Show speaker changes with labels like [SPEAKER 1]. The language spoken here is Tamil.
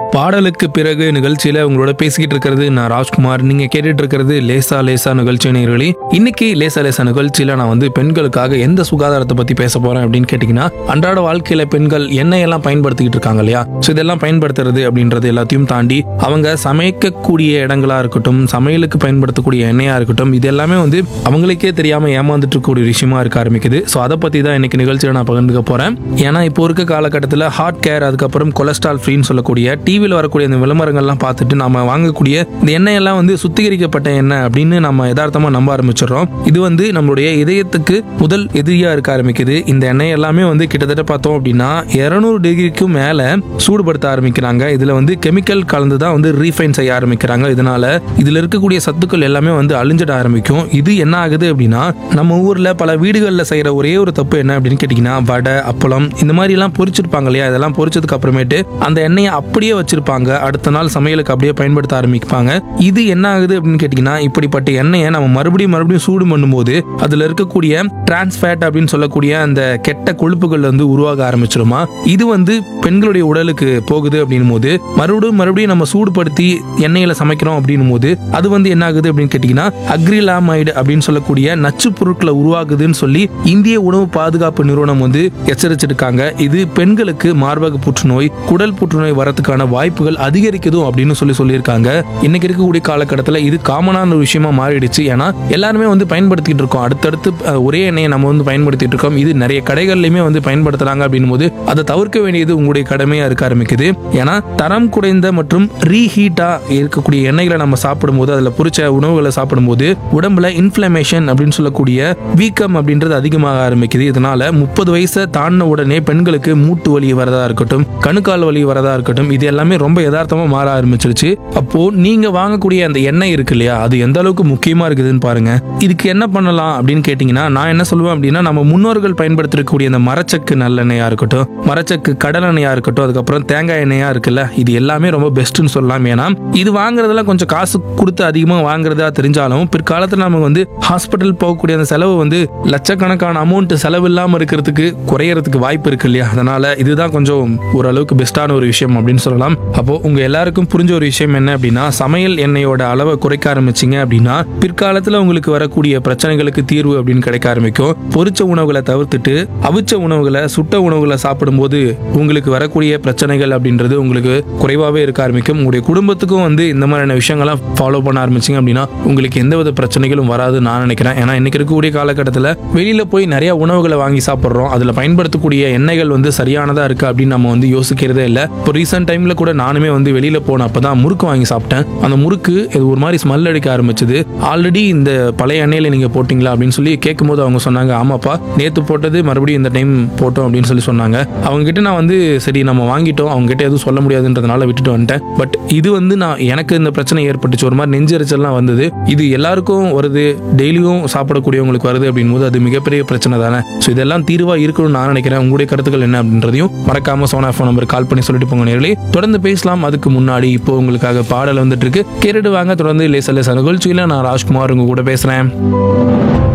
[SPEAKER 1] பாடலுக்கு பிறகு நிகழ்ச்சியில உங்களோட பேசிக்கிட்டு இருக்கிறது நான் ராஜ்குமார் நீங்க கேட்டுட்டு இருக்கிறது லேசா லேசா நிகழ்ச்சி நேயர்களே இன்னைக்கு லேசா லேசா நிகழ்ச்சியில நான் வந்து பெண்களுக்காக எந்த சுகாதாரத்தை பத்தி பேச போறேன் அப்படின்னு கேட்டீங்கன்னா அன்றாட வாழ்க்கையில பெண்கள் எண்ணெயெல்லாம் பயன்படுத்திக்கிட்டு இருக்காங்க இல்லையா ஸோ இதெல்லாம் பயன்படுத்துறது அப்படின்றது எல்லாத்தையும் தாண்டி அவங்க சமைக்கக்கூடிய இடங்களா இருக்கட்டும் சமையலுக்கு பயன்படுத்தக்கூடிய எண்ணெயா இருக்கட்டும் இது எல்லாமே வந்து அவங்களுக்கே தெரியாம ஏமாந்துட்டு இருக்கக்கூடிய ஒரு விஷயமா இருக்க ஆரம்பிக்குது ஸோ அதை பத்தி தான் இன்னைக்கு நிகழ்ச்சியில நான் பகிர்ந்துக்க போறேன் ஏன்னா இப்போ இருக்க காலகட்டத்தில் ஹார்ட் கேர் அதுக்கப்புறம் கொலஸ்ட்ரால் ஃப்ரீன்னு சொல்லக்கூடிய டிவியில் வரக்கூடிய இந்த விளம்பரங்கள்லாம் பார்த்துட்டு நம்ம வாங்கக்கூடிய இந்த எண்ணெயெல்லாம் வந்து சுத்திகரிக்கப்பட்ட எண்ணெய் அப்படின்னு நம்ம யதார்த்தமா நம்ப ஆரம்பிச்சிடுறோம் இது வந்து நம்மளுடைய இதயத்துக்கு முதல் எதிரியா இருக்க ஆரம்பிக்குது இந்த எண்ணெய் எல்லாமே வந்து கிட்டத்தட்ட பார்த்தோம் அப்படின்னா இருநூறு டிகிரிக்கும் மேல சூடுபடுத்த ஆரம்பிக்கிறாங்க இதுல வந்து கெமிக்கல் கலந்து தான் வந்து ரீஃபைன் செய்ய ஆரம்பிக்கிறாங்க இதனால இதுல இருக்கக்கூடிய சத்துக்கள் எல்லாமே வந்து அழிஞ்சிட ஆரம்பிக்கும் இது என்ன ஆகுது அப்படின்னா நம்ம ஊர்ல பல வீடுகளில் செய்யற ஒரே ஒரு தப்பு என்ன அப்படின்னு கேட்டீங்கன்னா வடை அப்பளம் இந்த மாதிரி எல்லாம் பொரிச்சிருப்பாங்க இல்லையா இதெல்லாம் பொரிச்சதுக்கு அப்புறமேட்டு அந்த எண்ணெயை அப்படியே வச்சிருப்பாங்க அடுத்த நாள் சமையலுக்கு அப்படியே பயன்படுத்த ஆரம்பிப்பாங்க இது என்ன ஆகுது அப்படின்னு கேட்டீங்கன்னா இப்படிப்பட்ட எண்ணெயை நம்ம மறுபடியும் மறுபடியும் சூடு பண்ணும்போது அதுல இருக்கக்கூடிய டிரான்ஸ்ஃபேட் அப்படின்னு சொல்லக்கூடிய அந்த கெட்ட கொழுப்புகள் வந்து உருவாக ஆரம்பிச்சிருமா இது வந்து பெண்களுடைய உடலுக்கு போகுது அப்படின்னும் போது மறுபடியும் மறுபடியும் நம்ம சூடுபடுத்தி எண்ணெயில சமைக்கிறோம் அப்படின்னும் போது அது வந்து என்ன ஆகுது அப்படின்னு கேட்டீங்கன்னா அக்ரிலாமைடு அப்படின்னு சொல்லக்கூடிய நச்சு பொருட்களை உருவாகுதுன்னு சொல்லி இந்திய உணவு பாதுகாப்பு நிறுவனம் வந்து எச்சரிச்சிருக்காங்க இது பெண்களுக்கு மார்பக புற்றுநோய் குடல் புற்றுநோய் வரதுக்கான வாய்ப்புகள் அதிகரிக்குதும் அப்படின்னு சொல்லி சொல்லியிருக்காங்க இன்னைக்கு இருக்கக்கூடிய காலகட்டத்தில் இது காமனான ஒரு விஷயமா மாறிடுச்சு ஏன்னா எல்லாருமே வந்து பயன்படுத்திட்டு இருக்கோம் அடுத்தடுத்து அஹ், ஒரே எண்ணெயை நம்ம வந்து பயன்படுத்திட்டு இருக்கோம் இது நிறைய கடைகள்லையுமே வந்து பயன்படுத்துறாங்க அப்படின்னும் போது அதை தவிர்க்க வேண்டியது உங்களுடைய கடமையா இருக்க ஆரம்பிக்குது ஏன்னா தரம் குறைந்த மற்றும் ரீஹீட்டா இருக்கக்கூடிய எண்ணெய்களை நம்ம சாப்பிடும்போது அதுல பொரிச்ச உணவுகளை சாப்பிடும்போது உடம்புல இன்ஃபிளமேஷன் அப்படின்னு சொல்லக்கூடிய வீக்கம் அப்படின்றது அதிகமாக ஆரம்பிக்குது இதனால முப்பது வயசை தாண்டின உடனே பெண்களுக்கு மூட்டு வலி வரதா இருக்கட்டும் கணுக்கால் வலி வரதா இருக்கட்டும் இது எல்லாமே ரொம்ப யதார்த்தமா மாற ஆரம்பிச்சிருச்சு அப்போ நீங்க வாங்கக்கூடிய அந்த எண்ணெய் இருக்கு இல்லையா அது எந்த அளவுக்கு முக்கியமா இருக்குதுன்னு பாருங்க இதுக்கு என்ன பண்ணலாம் அப்படின்னு கேட்டீங்கன்னா நான் என்ன சொல்லுவேன் அப்படின்னா நம்ம முன்னோர்கள் பயன்படுத்திருக்கக்கூடிய அந்த மரச்சக்கு நல்லெண்ணெயா இருக்கட்டும் மரச்சக்கு கடலெண்ணெயா இருக்கட்டும் அதுக்கப்புறம் தேங்காய் எண்ணெயா இருக்குல்ல இது எல்லாமே ரொம்ப பெஸ்ட்னு சொல்லலாம் ஏன்னா இது வாங்குறதெல்லாம் கொஞ்சம் காசு கொடுத்து அதிகமாக வாங்குறதா தெரிஞ்சாலும் பிற்காலத்தில் நம்ம வந்து ஹாஸ்பிட்டல் போகக்கூடிய அந்த செலவு வந்து லட்சக்கணக்கான அமௌண்ட் செலவு இல்லாமல் இருக்கிறதுக்கு குறையறதுக்கு வாய்ப்பு இருக்கு இல்லையா அதனால இதுதான் கொஞ்சம் ஓரளவுக்கு பெஸ்ட்டான ஒரு விஷயம் அப்படின்னு சொல்லலாம் அப்போ உங்க எல்லாருக்கும் புரிஞ்ச ஒரு விஷயம் என்ன அப்படின்னா சமையல் எண்ணெயோட அளவை குறைக்க ஆரம்பிச்சிங்க அப்படின்னா பிற்காலத்தில் உங்களுக்கு வரக்கூடிய பிரச்சனைகளுக்கு தீர்வு அப்படின்னு கிடைக்க ஆரம்பிக்கும் பொரிச்ச உணவுகளை தவிர்த்துட்டு அவிச்ச உணவுகளை சுட்ட உணவுகளை சாப்பிடும்போது உங்களுக்கு வரக்கூடிய பிரச்சனைகள் அப்படின்றது உங்களுக்கு குறைவாகவே இருக்க ஆரம்பிக்கும் உங்களுடைய குடும்பத்துக்கும் வந்து இந்த மாதிரியான விஷயங்கள்லாம் ஃபாலோ பண்ண ஆரம்பிச்சிங்க அப்படின்னா உங்களுக்கு எந்தவித பிரச்சனைகளும் வராதுன்னு நான் நினைக்கிறேன் ஏன்னா இன்னைக்கு இருக்கக்கூடிய காலகட்டத்தில் வெளியில போய் நிறைய உணவுகளை வாங்கி சாப்பிட்றோம் அதில் பயன்படுத்தக்கூடிய எண்ணெய்கள் வந்து சரியானதா இருக்கு அப்படின்னு நம்ம வந்து யோசிக்கிறதே இல்லை இப்போ ரீசெண்ட் டைம்ல கூட நானுமே வந்து வெளியில போன அப்பதான் முறுக்கு வாங்கி சாப்பிட்டேன் அந்த முறுக்கு இது ஒரு மாதிரி ஸ்மெல் அடிக்க ஆரம்பிச்சது ஆல்ரெடி இந்த பழைய எண்ணெயில நீங்க போட்டிங்களா அப்படின்னு சொல்லி கேட்கும்போது அவங்க சொன்னாங்க ஆமாப்பா நேத்து போட்டது மறுபடியும் இந்த டைம் போட்டோம் அப்படின்னு சொல்லி சொன்னாங்க அவங்க கிட்ட நான் வந்து சரி நம்ம வாங்கிட்டோம் அவங்க கிட்ட எதுவும் சொல்ல முடியாதுன்றதுனால விட்டுட்டு வந்துட்டேன் பட் இது வந்து நான் எனக்கு இந்த பிரச்சனை ஏற்பட்டுச்சு ஒரு மாதிரி நெஞ்செரிச்சல்லாம் வந்தது இது எல்லாருக்கும் வருது டெய்லியும் சாப்பிடக்கூடியவங்களுக்கு வருது அப்படின் போது அது மிகப்பெரிய பிரச்சனை தானே ஸோ இதெல்லாம் தீர்வா இருக்கணும்னு நான் நினைக்கிறேன் உங்களுடைய கருத்துக்கள் என்ன அப்படின்றதையும் மறக்காம சோனா ஃபோன் நம்பர் கால் பண்ணி சொல்லிட்டு போங்க நேர்களே தொடர்ந்து பேசலாம் அதுக்கு முன்னாடி இப்போ உங்களுக்காக பாடல் வந்துட்டு இருக்கு கேட்டுட்டு வாங்க தொடர்ந்து லேச லேச நிகழ்ச்சியில நான் ராஜ்குமார் உங்க கூட பேசுறேன்